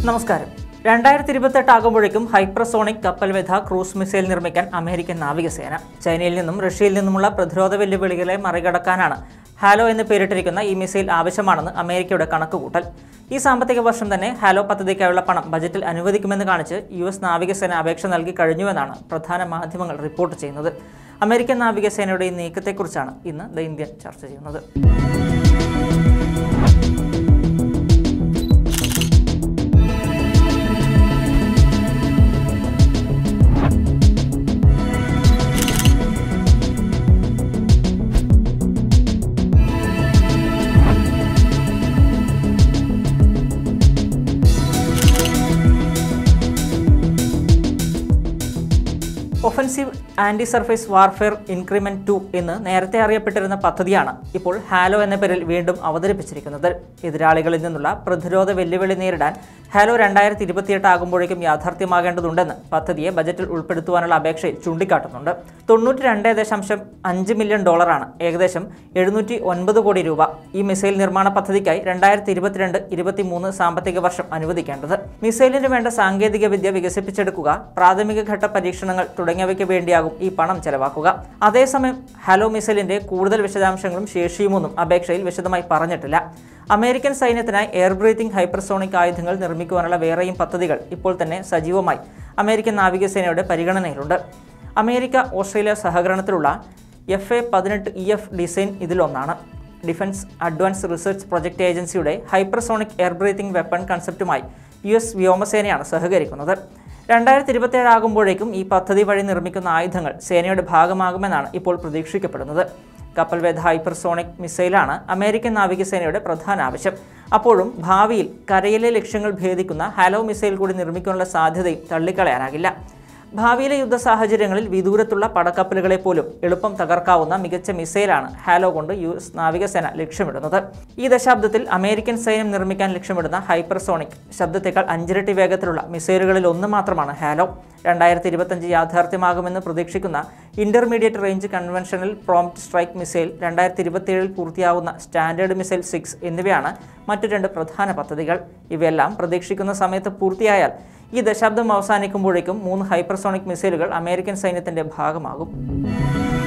നമസ്കാരം രണ്ടായിരത്തി ഇരുപത്തെട്ട് ആകുമ്പോഴേക്കും ഹൈപ്രസോണിക് കപ്പൽവേധ ക്രൂസ് മിസൈൽ നിർമ്മിക്കാൻ അമേരിക്കൻ നാവികസേന ചൈനയിൽ നിന്നും റഷ്യയിൽ നിന്നുമുള്ള പ്രതിരോധ വെല്ലുവിളികളെ മറികടക്കാനാണ് ഹാലോ എന്ന് പേരിട്ടിരിക്കുന്ന ഈ മിസൈൽ ആവശ്യമാണെന്ന് അമേരിക്കയുടെ കണക്കുകൂട്ടൽ ഈ സാമ്പത്തിക വർഷം തന്നെ ഹാലോ പദ്ധതിക്കായുള്ള പണം ബജറ്റിൽ അനുവദിക്കുമെന്ന് കാണിച്ച് യു എസ് നാവികസേന അപേക്ഷ നൽകി കഴിഞ്ഞുവെന്നാണ് പ്രധാന മാധ്യമങ്ങൾ റിപ്പോർട്ട് ചെയ്യുന്നത് അമേരിക്കൻ നാവികസേനയുടെ ഈ നീക്കത്തെക്കുറിച്ചാണ് ഇന്ന് ദ ഇന്ത്യൻ ചർച്ച ചെയ്യുന്നത് offensive anti surface warfare increment two എന്ന് നേരത്തെ അറിയപ്പെട്ടിരുന്ന പദ്ധതിയാണ് ഇപ്പോൾ ഹാലോ എന്ന പേരിൽ വീണ്ടും അവതരിപ്പിച്ചിരിക്കുന്നത് എതിരാളികളിൽ നിന്നുള്ള പ്രതിരോധ വെല്ലുവിളി നേരിടാൻ ഹാലോ രണ്ടായിരത്തി ഇരുപത്തിയെട്ട് ആകുമ്പോഴേക്കും യാഥാർത്ഥ്യമാകേണ്ടതുണ്ടെന്ന് പദ്ധതിയെ ബജറ്റിൽ ഉൾപ്പെടുത്തുവാനുള്ള അപേക്ഷയിൽ ചൂണ്ടിക്കാട്ടുന്നുണ്ട് തൊണ്ണൂറ്റി രണ്ട് ദശാംശം അഞ്ച് മില്യൺ ഡോളറാണ് ഏകദേശം എഴുന്നൂറ്റി ഒൻപത് കോടി രൂപ ഈ മിസൈൽ നിർമ്മാണ പദ്ധതിക്കായി രണ്ടായിരത്തി ഇരുപത്തിരണ്ട് ഇരുപത്തിമൂന്ന് സാമ്പത്തിക വർഷം അനുവദിക്കേണ്ടത് മിസൈലിന് വേണ്ട സാങ്കേതിക വിദ്യ വികസിപ്പിച്ചെടുക്കുക പ്രാഥമിക ഘട്ട പരീക്ഷണങ്ങൾ തുടങ്ങിയവയ്ക്ക് വേണ്ടിയാകും ഈ പണം ചെലവാക്കുക അതേസമയം ഹലോ മിസൈലിന്റെ കൂടുതൽ വിശദാംശങ്ങളും ശേഷിയുമൊന്നും അപേക്ഷയിൽ വിശദമായി പറഞ്ഞിട്ടില്ല അമേരിക്കൻ സൈന്യത്തിനായി എയർ ബ്രീത്തിംഗ് ഹൈപ്പർസോണിക് ആയുധങ്ങൾ നിർമ്മിക്കുവാനുള്ള വേറെയും പദ്ധതികൾ ഇപ്പോൾ തന്നെ സജീവമായി അമേരിക്കൻ നാവികസേനയുടെ പരിഗണനയിലുണ്ട് അമേരിക്ക ഓസ്ട്രേലിയ സഹകരണത്തിലുള്ള എഫ് എ പതിനെട്ട് ഇ എഫ് ഡിസൈൻ ഇതിലൊന്നാണ് ഡിഫൻസ് അഡ്വാൻസ് റിസർച്ച് പ്രൊജക്ട് ഏജൻസിയുടെ ഹൈപ്പർസോണിക് എയർ ബ്രീത്തിംഗ് വെപ്പൺ കൺസെപ്റ്റുമായി യു എസ് വ്യോമസേനയാണ് സഹകരിക്കുന്നത് രണ്ടായിരത്തി ഇരുപത്തിയേഴ് ആകുമ്പോഴേക്കും ഈ പദ്ധതി വഴി നിർമ്മിക്കുന്ന ആയുധങ്ങൾ സേനയുടെ ഭാഗമാകുമെന്നാണ് ഇപ്പോൾ പ്രതീക്ഷിക്കപ്പെടുന്നത് കപ്പൽവേധ ഹൈപ്പർസോണിക് മിസൈലാണ് അമേരിക്കൻ നാവികസേനയുടെ പ്രധാന ആവശ്യം അപ്പോഴും ഭാവിയിൽ കരയിലെ ലക്ഷ്യങ്ങൾ ഭേദിക്കുന്ന ഹാലോ മിസൈൽ കൂടി നിർമ്മിക്കാനുള്ള സാധ്യതയും തള്ളിക്കളയാനാകില്ല ഭാവിയിലെ യുദ്ധ സാഹചര്യങ്ങളിൽ വിദൂരത്തുള്ള പടക്കപ്പലുകളെ പോലും എളുപ്പം തകർക്കാവുന്ന മികച്ച മിസൈലാണ് ഹാലോ കൊണ്ട് യു എസ് നാവികസേന ലക്ഷ്യമിടുന്നത് ഈ ദശാബ്ദത്തിൽ അമേരിക്കൻ സൈന്യം നിർമ്മിക്കാൻ ലക്ഷ്യമിടുന്ന ഹൈപ്പർസോണിക് ശബ്ദത്തേക്കാൾ അഞ്ചിരട്ടി വേഗത്തിലുള്ള മിസൈലുകളിൽ ഒന്ന് മാത്രമാണ് ഹാലോ രണ്ടായിരത്തി ഇരുപത്തഞ്ച് യാഥാർത്ഥ്യമാകുമെന്ന് പ്രതീക്ഷിക്കുന്ന intermediate range conventional prompt strike missile രണ്ടായിരത്തി ഇരുപത്തിയേഴിൽ പൂർത്തിയാവുന്ന സ്റ്റാൻഡേർഡ് മിസൈൽ സിക്സ് എന്നിവയാണ് മറ്റു രണ്ട് പ്രധാന പദ്ധതികൾ ഇവയെല്ലാം പ്രതീക്ഷിക്കുന്ന സമയത്ത് പൂർത്തിയായാൽ ഈ ദശാബ്ദം അവസാനിക്കുമ്പോഴേക്കും മൂന്ന് ഹൈപ്പർസോണിക് മിസൈലുകൾ അമേരിക്കൻ സൈന്യത്തിന്റെ ഭാഗമാകും